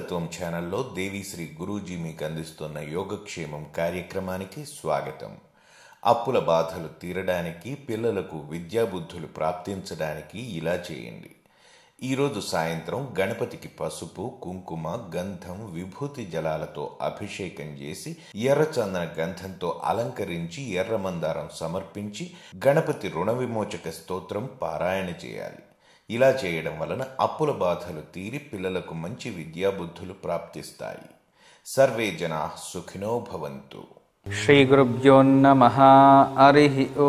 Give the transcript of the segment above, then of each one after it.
యోగతత్వం ఛానల్లో దేవిశ్రీ గురూజీ మీకు అందిస్తున్న యోగక్షేమం కార్యక్రమానికి స్వాగతం అప్పుల బాధలు తీరడానికి పిల్లలకు విద్యాబుద్ధులు ప్రాప్తించడానికి ఇలా చేయండి ఈరోజు సాయంత్రం గణపతికి పసుపు కుంకుమ గంధం విభూతి జలాలతో అభిషేకం చేసి ఎర్రచందన గంధంతో అలంకరించి ఎర్రమందారం సమర్పించి గణపతి రుణ విమోచక స్తోత్రం పారాయణ చేయాలి ఇలా చేయడం వలన అప్పుల బాధలు తీరి పిల్లలకు మంచి విద్యాబుద్ధులు ప్రాప్తిస్తాయి సర్వే జనా సుఖినో భవంతు శ్రీ గురుభ్యో నమ హరి ఓ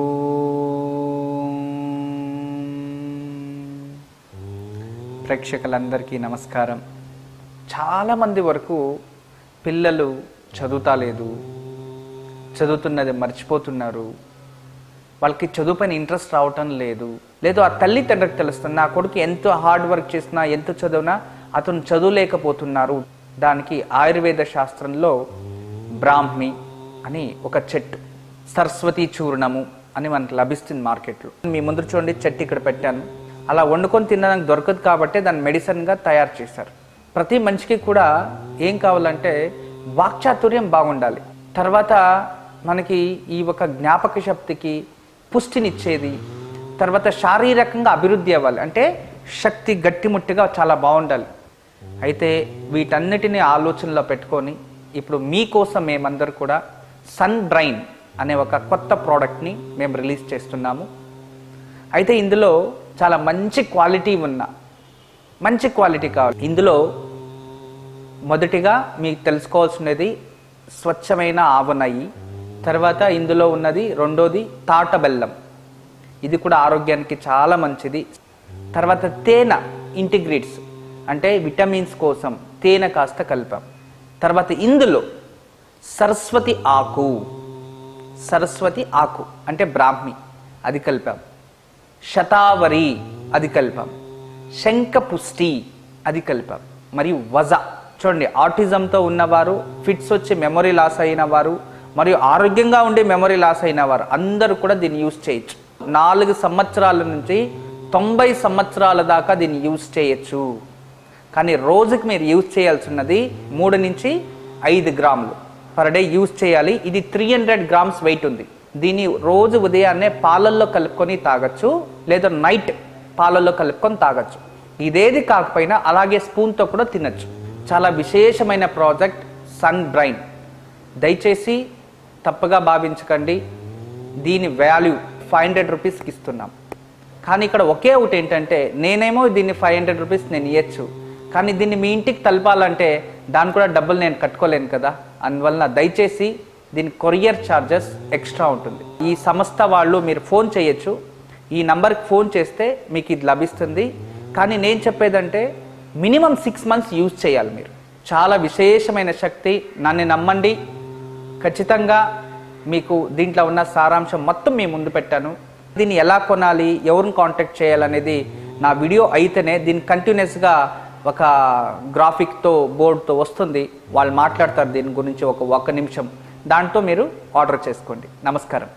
ప్రేక్షకులందరికీ నమస్కారం చాలామంది వరకు పిల్లలు చదువుతాలేదు చదువుతున్నది మర్చిపోతున్నారు వాళ్ళకి చదువు పైన ఇంట్రెస్ట్ రావటం లేదు లేదు ఆ తల్లి తండ్రికి తెలుస్తుంది నా కొడుకు ఎంత హార్డ్ వర్క్ చేసినా ఎంత చదివినా అతను చదువులేకపోతున్నారు దానికి ఆయుర్వేద శాస్త్రంలో బ్రాహ్మి అని ఒక చెట్టు సరస్వతి చూర్ణము అని మనకు లభిస్తుంది మార్కెట్లో మీ ముందు చూడండి చెట్టు ఇక్కడ పెట్టాను అలా వండుకొని తినడానికి దొరకదు కాబట్టి దాన్ని మెడిసిన్గా తయారు చేశారు ప్రతి మనిషికి కూడా ఏం కావాలంటే వాక్చాతుర్యం బాగుండాలి తర్వాత మనకి ఈ ఒక జ్ఞాపక శక్తికి పుష్టినిచ్చేది తర్వాత శారీరకంగా అభివృద్ధి అవ్వాలి అంటే శక్తి గట్టిముట్టిగా చాలా బాగుండాలి అయితే వీటన్నిటిని ఆలోచనలో పెట్టుకొని ఇప్పుడు మీకోసం మేమందరూ కూడా సన్ బ్రైన్ అనే ఒక కొత్త ప్రోడక్ట్ని మేము రిలీజ్ చేస్తున్నాము అయితే ఇందులో చాలా మంచి క్వాలిటీ ఉన్న మంచి క్వాలిటీ కావాలి ఇందులో మొదటిగా మీకు తెలుసుకోవాల్సినది స్వచ్ఛమైన ఆవు నెయ్యి తర్వాత ఇందులో ఉన్నది రెండోది తాట బెల్లం ఇది కూడా ఆరోగ్యానికి చాలా మంచిది తర్వాత తేనె ఇంటిగ్రేట్స్ అంటే విటమిన్స్ కోసం తేనె కాస్త కలిపాం తర్వాత ఇందులో సరస్వతి ఆకు సరస్వతి ఆకు అంటే బ్రాహ్మి అది కలిపాం శతావరి అది కలిపాం శంఖపుష్టి అది కలిపాం మరియు వజ చూడండి ఆటిజంతో ఉన్నవారు ఫిట్స్ వచ్చి మెమొరీ లాస్ అయిన వారు మరియు ఆరోగ్యంగా ఉండే మెమొరీ లాస్ అయిన వారు అందరూ కూడా దీన్ని యూజ్ చేయొచ్చు నాలుగు సంవత్సరాల నుంచి తొంభై సంవత్సరాల దాకా దీన్ని యూజ్ చేయొచ్చు కానీ రోజుకి మీరు యూజ్ చేయాల్సినది మూడు నుంచి ఐదు గ్రాములు పర్ డే యూజ్ చేయాలి ఇది త్రీ హండ్రెడ్ గ్రామ్స్ వెయిట్ ఉంది దీన్ని రోజు ఉదయాన్నే పాలల్లో కలుపుకొని తాగొచ్చు లేదా నైట్ పాలల్లో కలుపుకొని తాగొచ్చు ఇదేది కాకపోయినా అలాగే స్పూన్తో కూడా తినచ్చు చాలా విశేషమైన ప్రాజెక్ట్ సన్ బ్రైన్ దయచేసి తప్పుగా భావించకండి దీని వాల్యూ ఫైవ్ హండ్రెడ్ రూపీస్కి ఇస్తున్నాం కానీ ఇక్కడ ఒకే ఒకటి ఏంటంటే నేనేమో దీన్ని ఫైవ్ హండ్రెడ్ రూపీస్ నేను ఇవ్వచ్చు కానీ దీన్ని మీ ఇంటికి తలపాలంటే దాని కూడా డబ్బులు నేను కట్టుకోలేను కదా అందువలన దయచేసి దీని కొరియర్ ఛార్జెస్ ఎక్స్ట్రా ఉంటుంది ఈ సంస్థ వాళ్ళు మీరు ఫోన్ చేయొచ్చు ఈ నంబర్కి ఫోన్ చేస్తే మీకు ఇది లభిస్తుంది కానీ నేను చెప్పేదంటే మినిమం సిక్స్ మంత్స్ యూజ్ చేయాలి మీరు చాలా విశేషమైన శక్తి నన్ను నమ్మండి ఖచ్చితంగా మీకు దీంట్లో ఉన్న సారాంశం మొత్తం మీ ముందు పెట్టాను దీన్ని ఎలా కొనాలి ఎవరిని కాంటాక్ట్ చేయాలనేది నా వీడియో అయితేనే దీన్ని కంటిన్యూస్గా ఒక గ్రాఫిక్తో బోర్డుతో వస్తుంది వాళ్ళు మాట్లాడతారు దీని గురించి ఒక ఒక నిమిషం దాంతో మీరు ఆర్డర్ చేసుకోండి నమస్కారం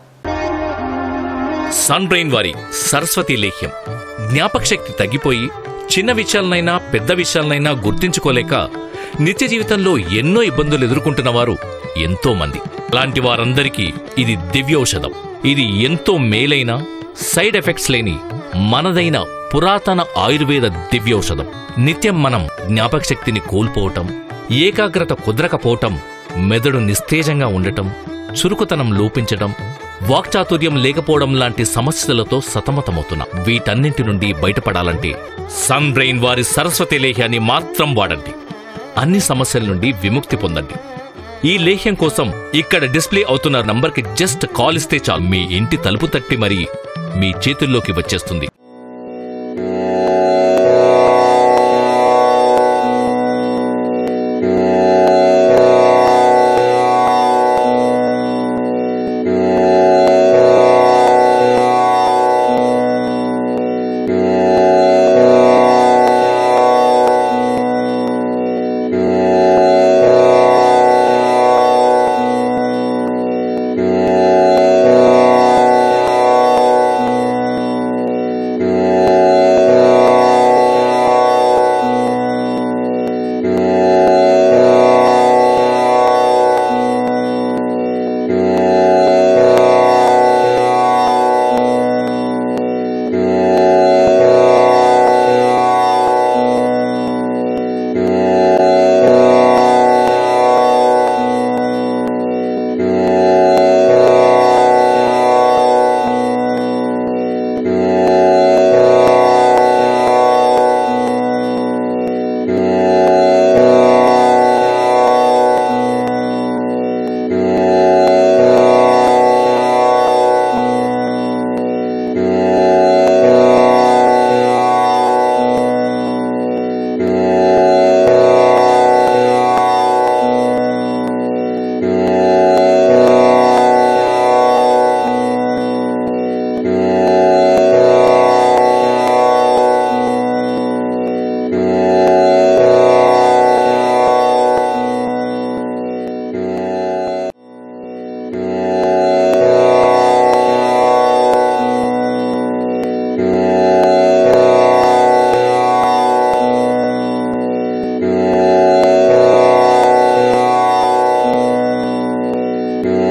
సన్ బ్రెయిన్ వారి సరస్వతి లేహ్యం జ్ఞాపక శక్తి తగ్గిపోయి చిన్న విషయాలనైనా పెద్ద విషయాలనైనా గుర్తించుకోలేక నిత్య జీవితంలో ఎన్నో ఇబ్బందులు ఎదుర్కొంటున్న వారు ఎంతో మంది అలాంటి వారందరికీ ఇది దివ్యౌషధం ఇది ఎంతో మేలైన సైడ్ ఎఫెక్ట్స్ లేని మనదైన పురాతన ఆయుర్వేద దివ్యౌషధం నిత్యం మనం జ్ఞాపక శక్తిని కోల్పోవటం ఏకాగ్రత కుదరకపోవటం మెదడు నిస్తేజంగా ఉండటం చురుకుతనం లోపించటం వాక్చాతుర్యం లేకపోవడం లాంటి సమస్యలతో సతమతమవుతున్నాం వీటన్నింటి నుండి బయటపడాలంటే సన్ బ్రెయిన్ వారి సరస్వతి లేహ్యాన్ని మాత్రం వాడండి అన్ని సమస్యల నుండి విముక్తి పొందండి ఈ లేహ్యం కోసం ఇక్కడ డిస్ప్లే అవుతున్న నంబర్కి జస్ట్ కాల్ ఇస్తే చాలు మీ ఇంటి తలుపు తట్టి మరీ మీ చేతుల్లోకి వచ్చేస్తుంది ఓం